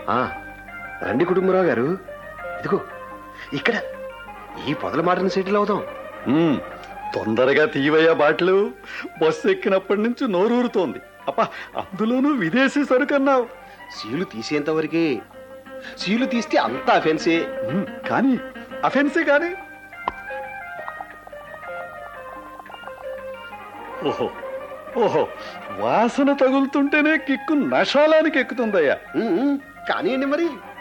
ఆ, రండి కుటుంబరావు గారు ఇదిగో ఇక్కడ ఈ పొదల మాటను సెటిల్ అవుదాం ఉమ్, తొందరగా తీయవయ్యా బాటలు బస్సు ఎక్కినప్పటి నుంచి నోరూరుతోంది అప్ప అందులోనూ విదేశీ సరుకన్నావు సీలు తీసేంత వరకే సీలు తీస్తే అంతా ఫెన్సే ఉమ్, కానీ అఫెన్సే కానీ ఓహో ఓహో వాసన తగులుతుంటేనే కిక్కు నషాలానికి ఎక్కుతుందయ్యా కానివ్వండి మరి